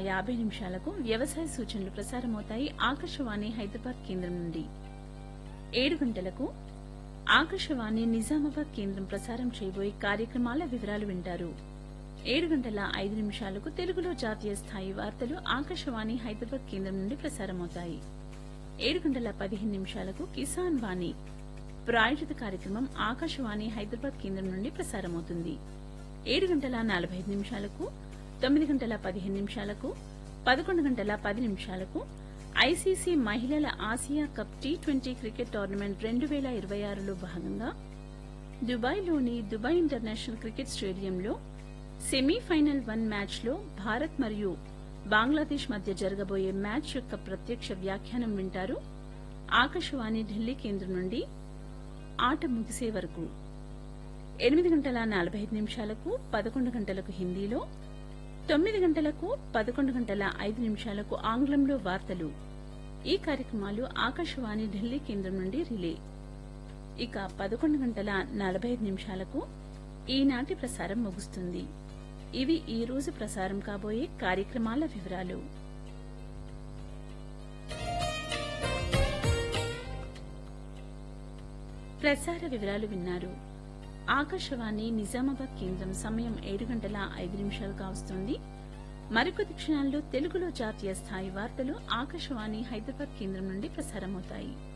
యాభై నిమిషాలకు వ్యవసాయ సూచనలు ప్రసారమవుతాయి ఆకాశవాణి హైదరాబాద్ కేంద్రం నుండి ఏడు గంటలకు ఆకాశవాణి నిజామాబాద్ కేంద్రం ప్రసారం చేయబోయే కార్యక్రమాల వివరాలు వింటారు ఏడు గంటల ఐదు నిమిషాలకు తెలుగులో జాతీయ స్థాయి వార్తలు ఆకాశవాణి హైదరాబాద్ కేంద్రం నుండి ప్రసారమవుతాయి ఏడు గంటల పదిహేను నిమిషాలకు కిసాన్ వాణి ప్రాయోజిత కార్యక్రమం ఆకాశవాణి హైదరాబాద్ కేంద్రం నుండి ప్రసారమవుతుంది ఏడు గంటల నలభై ఐదు నిమిషాలకు తొమ్మిది గంటల పదిహేను నిమిషాలకు పదకొండు గంటల పది నిమిషాలకు ఐసీసీ మహిళల Asia cup T twenty cricket tournament రెండు వేల ఇరవై ఆరులో భాగంగా దుబాయ్లోని దుబాయ్ ఇంటర్నేషనల్ క్రికెట్ స్టేడియంలో సెమీఫైనల్ వన్ మ్యాచ్లో భారత్ మరియు బంగ్లాదేశ్ మధ్య జరగబోయే మ్యాచ్ యొక్క ప్రత్యక్ష వ్యాఖ్యానం వింటారు ఆకాశవాణి ఢిల్లీ కేంద్రం నుండి ఆట ముగిసే వరకు ఎనిమిది గంటల నలభై ఐదు నిమిషాలకు పదకొండు గంటలకు హిందీలో తొమ్మిది గంటలకు పదకొండు గంటల ఐదు నిమిషాలకు ఆంగ్లంలో వార్తలు ఈ కార్యక్రమాలు ఆకాశవాణి ఢిల్లీ కేంద్రం నుండి రిలే ఇక పదకొండు గంటల నలభై ఐదు నిమిషాలకు ఈనాటి ప్రసారం ముగుస్తుంది ఇవి ఈ రోజు ప్రసారం కాబోయే కార్యక్రమాల వివరాలు ప్రసార వివరాలు విన్నారు ఆకాశవాణి నిజామాబాద్ కేంద్రం సమయం ఏడు గంటల ఐదు నిమిషాలు కావస్తుంది మరికొద్ది క్షణాల్లో తెలుగులో జాతీయ స్థాయి వార్తలు ఆకాశవాణి హైదరాబాద్ కేంద్రం నుండి ప్రసారమవుతాయి